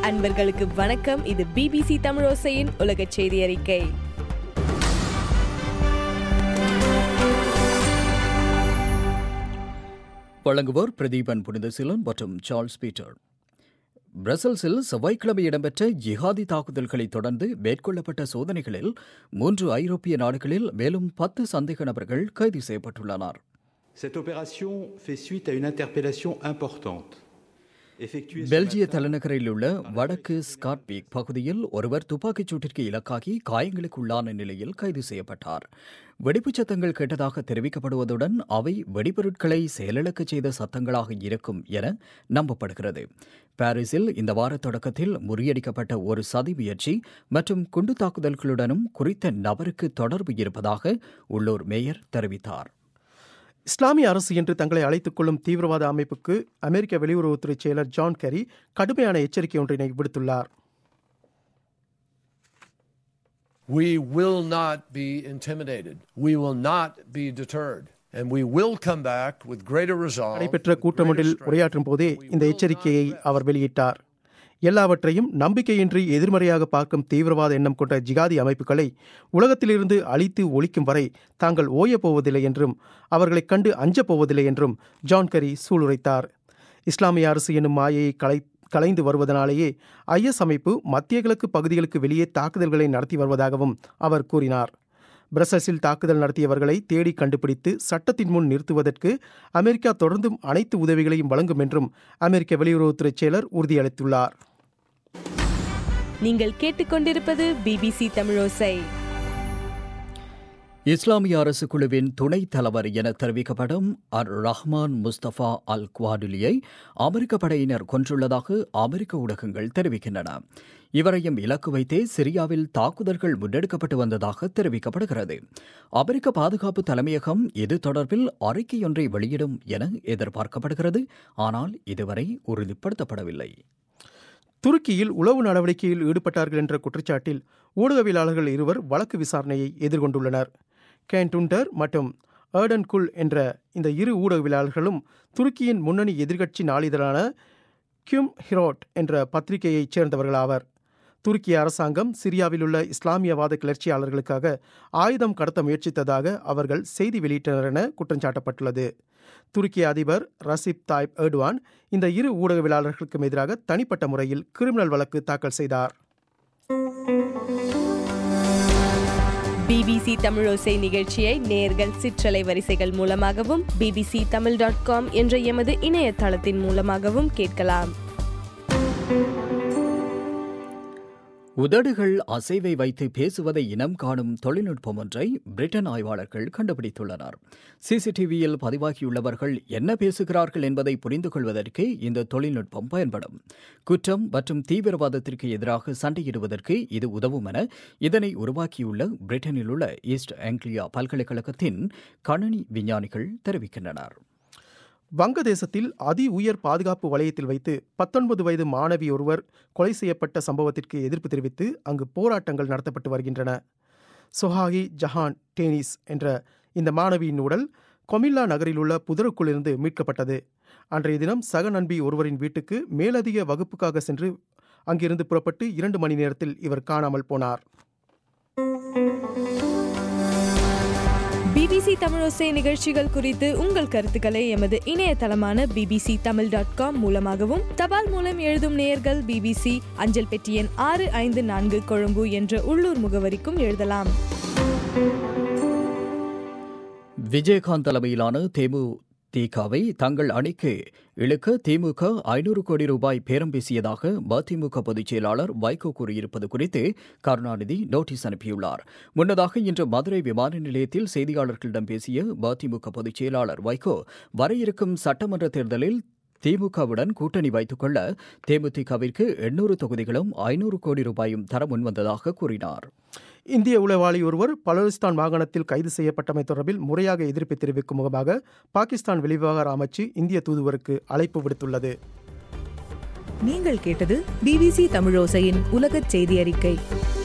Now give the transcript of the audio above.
அன்பர்களுக்கு வணக்கம் இது பிபிசி தமிழோசையின் உலக செய்தி அறிக்கை வழங்குவோர் பிரதீபன் புனிதசீலன் மற்றும் சார்ல்ஸ் பீட்டர் பிரசல்ஸில் செவ்வாய்க்கிழமை இடம்பெற்ற ஜிஹாதி தாக்குதல்களை தொடர்ந்து மேற்கொள்ளப்பட்ட சோதனைகளில் மூன்று ஐரோப்பிய நாடுகளில் மேலும் பத்து சந்தேக நபர்கள் கைது செய்யப்பட்டுள்ளனர் Cette opération fait suite à une interpellation importante. effectuée ce பெல்ஜிய matin தலைநகரில் உள்ள வடக்கு ஸ்காட்பீக் பகுதியில் ஒருவர் துப்பாக்கிச் சூட்டிற்கு இலக்காகி காயங்களுக்குள்ளான நிலையில் கைது செய்யப்பட்டார் வெடிப்புச் சத்தங்கள் கேட்டதாக தெரிவிக்கப்படுவதுடன் அவை வெடிபொருட்களை செயலிழக்கச் செய்த சத்தங்களாக இருக்கும் என நம்பப்படுகிறது பாரிஸில் இந்த வார தொடக்கத்தில் முறியடிக்கப்பட்ட ஒரு சதி முயற்சி மற்றும் குண்டு தாக்குதல்களுடனும் குறித்த நபருக்கு தொடர்பு இருப்பதாக உள்ளூர் மேயர் தெரிவித்தார் இஸ்லாமிய அரசு என்று தங்களை அழைத்துக் கொள்ளும் தீவிரவாத அமைப்புக்கு அமெரிக்க வெளியுறவுத்துறை செயலர் ஜான் கெரி கடுமையான எச்சரிக்கை ஒன்றினை விடுத்துள்ளார் We will not be intimidated. We will not be deterred. And we will come back with greater resolve. நடைபெற்ற with கூட்டம் greater ஒன்றில் strength. உரையாற்றும் போதே We இந்த will எச்சரிக்கையை not be அவர் வெளியிட்டார் எல்லாவற்றையும் நம்பிக்கையின்றி எதிர்மறையாக பார்க்கும் தீவிரவாத எண்ணம் கொண்ட ஜிகாதி அமைப்புகளை உலகத்திலிருந்து அழித்து ஒழிக்கும் வரை தாங்கள் ஓயப் போவதில்லை என்றும் அவர்களைக் கண்டு அஞ்சப் போவதில்லை என்றும் ஜான் கரி சூளுரைத்தார் இஸ்லாமிய அரசு என்னும் மாயையை கலை கலைந்து வருவதனாலேயே ஐஎஸ் அமைப்பு மத்திய கிழக்கு பகுதிகளுக்கு வெளியே தாக்குதல்களை நடத்தி வருவதாகவும் அவர் கூறினார் பிரசல்ஸில் தாக்குதல் நடத்தியவர்களை தேடி கண்டுபிடித்து சட்டத்தின் முன் நிறுத்துவதற்கு அமெரிக்கா தொடர்ந்தும் அனைத்து உதவிகளையும் வழங்கும் என்றும் அமெரிக்க வெளியுறவுத்துறை செயலர் உறுதியளித்துள்ளார் நீங்கள் கேட்டுக்கொண்டிருப்பது பிபிசி தமிழோசை இஸ்லாமிய அரசு குழுவின் துணைத் தலைவர் என தெரிவிக்கப்படும் அர் ரஹ்மான் முஸ்தபா அல் குவாடுலியை அமெரிக்க படையினர் கொன்றுள்ளதாக அமெரிக்க ஊடகங்கள் தெரிவிக்கின்றன இவரையும் இலக்கு வைத்தே சிரியாவில் தாக்குதல்கள் முன்னெடுக்கப்பட்டு வந்ததாக தெரிவிக்கப்படுகிறது அமெரிக்க பாதுகாப்பு தலைமையகம் இது தொடர்பில் அறிக்கையொன்றை வெளியிடும் என எதிர்பார்க்கப்படுகிறது ஆனால் இதுவரை உறுதிப்படுத்தப்படவில்லை துருக்கியில் உளவு நடவடிக்கையில் ஈடுபட்டார்கள் என்ற குற்றச்சாட்டில் ஊடகவியலாளர்கள் இருவர் வழக்கு விசாரணையை எதிர்கொண்டுள்ளனர் கேன் டுண்டர் மற்றும் ஏர்டன் குல் என்ற இந்த இரு ஊடகவியலாளர்களும் துருக்கியின் முன்னணி எதிர்க்கட்சி நாளிதழான கியூம் ஹிரோட் என்ற பத்திரிகையைச் சேர்ந்தவர்களாவர் துருக்கிய அரசாங்கம் சிரியாவில் உள்ள இஸ்லாமியவாத கிளர்ச்சியாளர்களுக்காக ஆயுதம் கடத்த முயற்சித்ததாக அவர்கள் செய்தி வெளியிட்டனர் என குற்றஞ்சாட்டப்பட்டுள்ளது துருக்கிய அதிபர் ரசிப் தாய்ப் எர்டுவான் இந்த இரு ஊடகவியலாளர்களுக்கும் எதிராக தனிப்பட்ட முறையில் கிரிமினல் வழக்கு தாக்கல் செய்தார் பிபிசி தமிழோசை நிகழ்ச்சியை நேர்கள் சிற்றலை வரிசைகள் மூலமாகவும் பிபிசி தமிழ் டாட் காம் என்ற எமது இணையதளத்தின் மூலமாகவும் கேட்கலாம் உதடுகள் அசைவை வைத்து பேசுவதை இனம் காணும் தொழில்நுட்பம் ஒன்றை பிரிட்டன் ஆய்வாளர்கள் கண்டுபிடித்துள்ளனர் சிசிடிவியில் பதிவாகியுள்ளவர்கள் என்ன பேசுகிறார்கள் என்பதை புரிந்து கொள்வதற்கு இந்த தொழில்நுட்பம் பயன்படும் குற்றம் மற்றும் தீவிரவாதத்திற்கு எதிராக சண்டையிடுவதற்கு இது உதவும் என இதனை உருவாக்கியுள்ள பிரிட்டனில் உள்ள ஈஸ்ட் ஆங்கிலியா பல்கலைக்கழகத்தின் கணனி விஞ்ஞானிகள் தெரிவிக்கின்றனர் வங்கதேசத்தில் அதி உயர் பாதுகாப்பு வலயத்தில் வைத்து பத்தொன்பது வயது மாணவி ஒருவர் கொலை செய்யப்பட்ட சம்பவத்திற்கு எதிர்ப்பு தெரிவித்து அங்கு போராட்டங்கள் நடத்தப்பட்டு வருகின்றன சொஹாகி ஜஹான் டேனிஸ் என்ற இந்த மாணவியின் உடல் கொமில்லா நகரில் உள்ள புதருக்குள்ளிருந்து மீட்கப்பட்டது அன்றைய தினம் சக நண்பி ஒருவரின் வீட்டுக்கு மேலதிக வகுப்புக்காக சென்று அங்கிருந்து புறப்பட்டு இரண்டு மணி நேரத்தில் இவர் காணாமல் போனார் பிபிசி தமிழோசை நிகழ்ச்சிகள் குறித்து உங்கள் கருத்துக்களை எமது இணையதளமான பிபிசி தமிழ் டாட் காம் மூலமாகவும் தபால் மூலம் எழுதும் நேயர்கள் பிபிசி அஞ்சல் பெட்டி எண் ஆறு ஐந்து நான்கு கொழும்பு என்ற உள்ளூர் முகவரிக்கும் எழுதலாம் விஜயகாந்த் தலைமையிலான தேமுதிகவை தங்கள் அணிக்கு இழுக்க திமுக ஐநூறு கோடி ரூபாய் பேரம் பேசியதாக மதிமுக பொதுச் செயலாளர் வைகோ கூறியிருப்பது குறித்து கருணாநிதி நோட்டீஸ் அனுப்பியுள்ளார் முன்னதாக இன்று மதுரை விமான நிலையத்தில் செய்தியாளர்களிடம் பேசிய மதிமுக பொதுச் செயலாளர் வைகோ வர இருக்கும் சட்டமன்ற தேர்தலில் திமுகவுடன் கூட்டணி வைத்துக் கொள்ள தேமுதிகவிற்கு எண்ணூறு தொகுதிகளும் ஐநூறு கோடி ரூபாயும் தர முன்வந்ததாக கூறினார் இந்திய உளவாளி ஒருவர் பலோசிஸ்தான் மாகாணத்தில் கைது செய்யப்பட்டமை தொடர்பில் முறையாக எதிர்ப்பு தெரிவிக்கும் முகமாக பாகிஸ்தான் வெளிவிவகார அமைச்சு இந்திய தூதுவருக்கு அழைப்பு விடுத்துள்ளது நீங்கள் கேட்டது பிபிசி தமிழோசையின் உலகச் செய்தி அறிக்கை